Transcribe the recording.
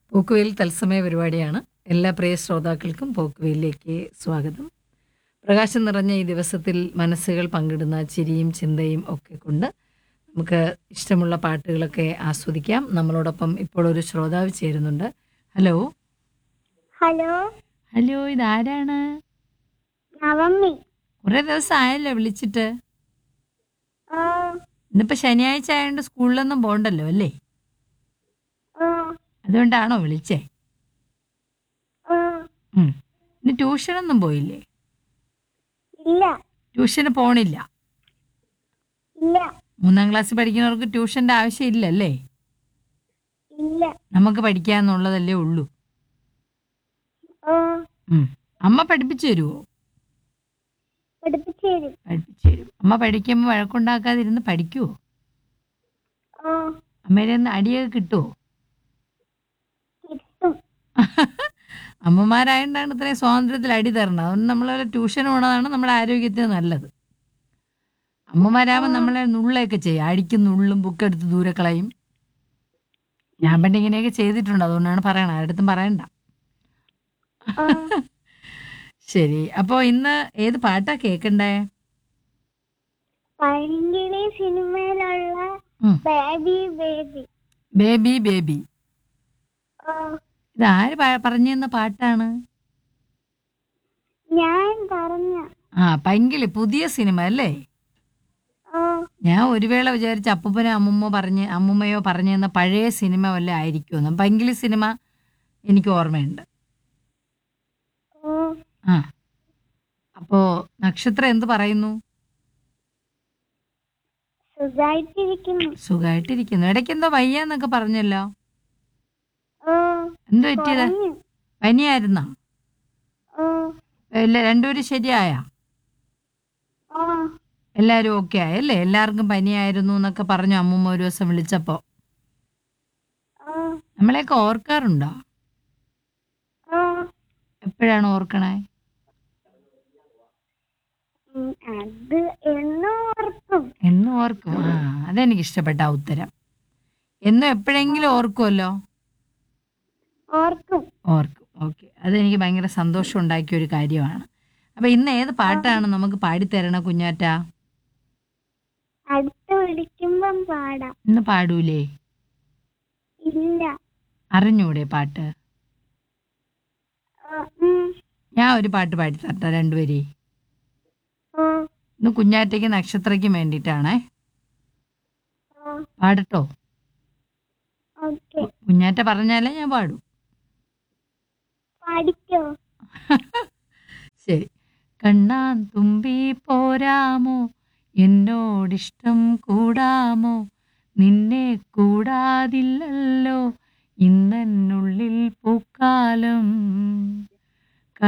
പോക്കുവെയിൽ തത്സമയ പരിപാടിയാണ് എല്ലാ പ്രിയ ശ്രോതാക്കൾക്കും പോക്കുവെയിലേക്ക് സ്വാഗതം പ്രകാശം നിറഞ്ഞ ഈ ദിവസത്തിൽ മനസ്സുകൾ പങ്കിടുന്ന ചിരിയും ചിന്തയും ഒക്കെ കൊണ്ട് നമുക്ക് ഇഷ്ടമുള്ള പാട്ടുകളൊക്കെ ആസ്വദിക്കാം നമ്മളോടൊപ്പം ഇപ്പോൾ ഒരു ശ്രോതാവ് ചേരുന്നുണ്ട് ഹലോ ഹലോ ഹലോ ഇതാരാണ് നവമി കുറേ ദിവസം ആയല്ലോ വിളിച്ചിട്ട് ഓ ഇന്നിപ്പോൾ ശനിയാഴ്ച ആയതുകൊണ്ട് സ്കൂളിലൊന്നും പോകണ്ടല്ലോ അല്ലേ ഓ അതുകൊണ്ടാണോ വിളിച്ചേ ഓ ഉം. ഇന്ന് ട്യൂഷനൊന്നും പോയില്ലേ ഇല്ല ട്യൂഷന് പോണില്ല ഇല്ല മൂന്നാം ക്ലാസ്സിൽ പഠിക്കുന്നവർക്ക് ട്യൂഷന്റെ ആവശ്യമില്ലല്ലേ ഇല്ല നമുക്ക് പഠിക്കാന്നുള്ളതല്ലേ ഉള്ളൂ ഓ ഉം. അമ്മ പഠിപ്പിച്ചു തരുമോ പഠിപ്പിച്ചു തരും പഠിപ്പിച്ചു തരും അമ്മ പഠിക്കുമ്പോൾ വഴക്കുണ്ടാക്കാതിരുന്ന് പഠിക്കുവോ ഓ അമ്മയുടെ നിന്ന് അടിയൊക്കെ കിട്ടുമോ കിട്ടും അമ്മമാരായതുകൊണ്ടാണ് ഇത്രയും സ്വാതന്ത്ര്യത്തിൽ അടി തരണം അതുകൊണ്ട് നമ്മൾ ട്യൂഷൻ പോണതാണ് നമ്മുടെ ആരോഗ്യത്തിന് നല്ലത് അമ്മമാരാകുമ്പോൾ നമ്മളെ നുള്ളയൊക്കെ ചെയ്യും അടിക്കും നുള്ളും ബുക്കെടുത്ത് ദൂരെ കളയും ഞാൻ പണ്ട് ഇങ്ങനെയൊക്കെ ചെയ്തിട്ടുണ്ട് അതുകൊണ്ടാണ് പറയണത് ആരുടെ പറയണ്ട ഓ ശരി അപ്പോൾ ഇന്ന് ഏത് പാട്ടാ കേൾക്കണ്ടേ പൈങ്കിളി സിനിമയിലുള്ള ഉം. ബേബി ബേബി ബേബി ബേബി ഓ ഇത് ആര് പ- പറഞ്ഞു തന്ന പാട്ടാണ് ഞാൻ പറഞ്ഞ ആ പൈങ്കിളി പുതിയ സിനിമ അല്ലേ ഓ ഞാൻ ഒരു വേള വിചാരിച്ച അപ്പൂപ്പനോ അമ്മുമ്മ പറഞ്ഞ് അമ്മുമ്മയോ പറഞ്ഞു തന്ന പഴയ സിനിമ വല്ല ആയിരിക്കുമെന്ന് പൈങ്കിളി സിനിമ എനിക്ക് ഓർമ്മയുണ്ട് ഓ ആ അപ്പോൾ നക്ഷത്രം എന്ത് പറയുന്നു സുഖായിട്ടിരിക്കുന്നു സുഖമായിട്ടിരിക്കുന്നു ഇടയ്ക്ക് എന്തോ വയ്യാന്നൊക്കെ പറഞ്ഞല്ലോ ഓ എന്ത് പറ്റിയത് കുറഞ്ഞു പനിയായിരുന്നോ ഓ ഇല്ല രണ്ടുപേരും ശരിയായ ഓ എല്ലാവരും ഓക്കെ ആയല്ലേ എല്ലാവർക്കും പനിയായിരുന്നു എന്നൊക്കെ പറഞ്ഞു അമ്മൂമ്മ ഒരു ദിവസം വിളിച്ചപ്പോൾ ഓ നമ്മളെയൊക്കെ ഓർക്കാറുണ്ടോ ഓ എപ്പോഴാണ് ഓർക്കണേ ഉം, അത് എന്നും ഓർക്കും എന്നും ഓർക്കും ആ അതെനിക്ക് ഇഷ്ടപ്പെട്ട ആ ഉത്തരം എന്നും എപ്പോഴെങ്കിലും ഓർക്കുമല്ലോ ഓർക്കും ഓർക്കും ഓക്കെ അതെനിക്ക് ഭയങ്കര സന്തോഷം ഉണ്ടാക്കിയ ഒരു കാര്യമാണ് അപ്പൊ ഇന്ന് ഏത് പാട്ടാണ് നമുക്ക് പാടിത്തരണ കുഞ്ഞാറ്റ അടുത്ത് വിളിക്കുമ്പം പാടാം ഇന്ന് പാടൂലേ ഇല്ല അറിഞ്ഞൂടെ പാട്ട് ഓ, ഉം, ഞാൻ ഒരു പാട്ട് പാടിത്തരട്ടെ രണ്ടുപേരെ ഓ, ഇന്ന് കുഞ്ഞാറ്റയ്ക്ക് നക്ഷത്രയ്ക്കും വേണ്ടിയിട്ടാണേ ഓ, പാടട്ടോ ഓക്കെ കുഞ്ഞാറ്റ പറഞ്ഞാലേ ഞാൻ പാടൂ പഠിക്കോ ശരി കണ്ണാൻ തുമ്പി പോരാമോ എന്നോടിഷ്ടം കൂടാമോ നിന്നെ കൂടാതില്ലല്ലോ ഇന്നെന്നുള്ളിൽ പൂക്കാലം